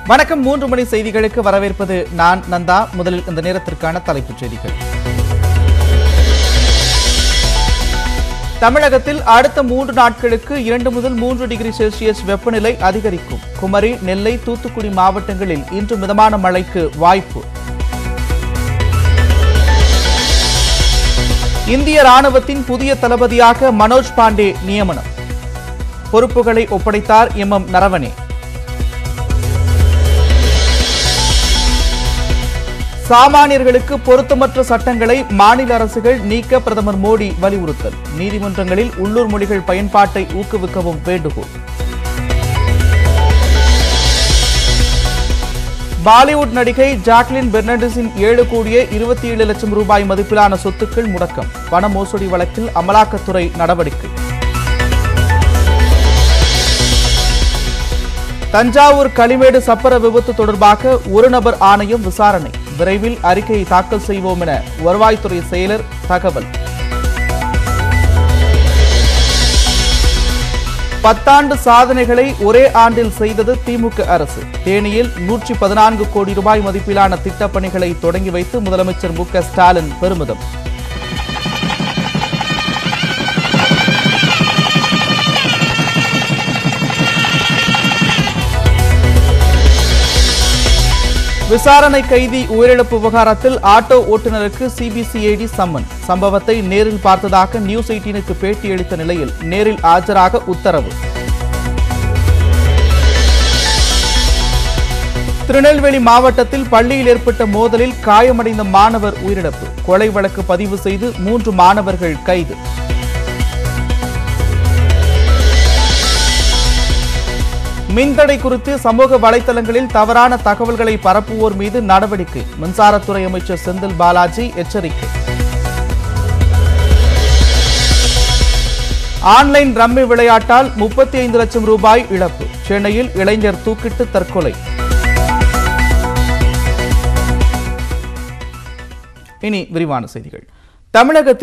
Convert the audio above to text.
வணக்கம் மூன்று மணி செய்திகளுக்கு வரவேற்பது நான் நந்தா முதலில் இந்த நேரத்திற்கான தலைப்புச் செய்திகள் தமிழகத்தில் அடுத்த மூன்று நாட்களுக்கு இரண்டு முதல் மூன்று டிகிரி செல்சியஸ் வெப்பநிலை அதிகரிக்கும் குமரி நெல்லை தூத்துக்குடி மாவட்டங்களில் இன்று மிதமான மழைக்கு வாய்ப்பு இந்திய ராணுவத்தின் புதிய தளபதியாக மனோஜ் பாண்டே நியமனம் பொறுப்புகளை ஒப்படைத்தார் எம் எம் நரவனே சாமானியர்களுக்கு பொருத்தமற்ற சட்டங்களை மாநில அரசுகள் நீக்க பிரதமர் மோடி வலியுறுத்தல் நீதிமன்றங்களில் உள்ளூர் மொழிகள் பயன்பாட்டை ஊக்குவிக்கவும் வேண்டுகோள் பாலிவுட் நடிகை ஜாக்லின் பெர்னாண்டஸின் ஏழு கோடியே இருபத்தி ஏழு லட்சம் ரூபாய் மதிப்பிலான சொத்துக்கள் முடக்கம் பண மோசடி வழக்கில் அமலாக்கத்துறை நடவடிக்கை தஞ்சாவூர் களிமேடு சப்பர விபத்து தொடர்பாக ஒரு நபர் ஆணையம் விசாரணை விரைவில் அறிக்கையை தாக்கல் செய்வோம் என வருவாய்த்துறை செயலர் தகவல் பத்தாண்டு சாதனைகளை ஒரே ஆண்டில் செய்தது திமுக அரசு தேனியில் நூற்றி பதினான்கு கோடி ரூபாய் மதிப்பிலான திட்டப்பணிகளை தொடங்கி வைத்து முதலமைச்சர் மு க ஸ்டாலின் பெருமிதம் விசாரணை கைதி உயிரிழப்பு விவகாரத்தில் ஆட்டோ ஓட்டுநருக்கு சிபிசிஐடி சம்மன் சம்பவத்தை நேரில் பார்த்ததாக நியூஸ் எயிட்டீனுக்கு பேட்டியளித்த நிலையில் நேரில் ஆஜராக உத்தரவு திருநெல்வேலி மாவட்டத்தில் பள்ளியில் ஏற்பட்ட மோதலில் காயமடைந்த மாணவர் உயிரிழப்பு கொலை வழக்கு பதிவு செய்து மூன்று மாணவர்கள் கைது மின்தடை குறித்து சமூக வலைதளங்களில் தவறான தகவல்களை பரப்புவோர் மீது நடவடிக்கை மின்சாரத்துறை அமைச்சர் செந்தில் பாலாஜி எச்சரிக்கை ஆன்லைன் ரம்மி விளையாட்டால் முப்பத்தி ஐந்து லட்சம் ரூபாய் இழப்பு சென்னையில் இளைஞர் தூக்கிட்டு தற்கொலை இனி விரிவான செய்திகள் தமிழகத்தில்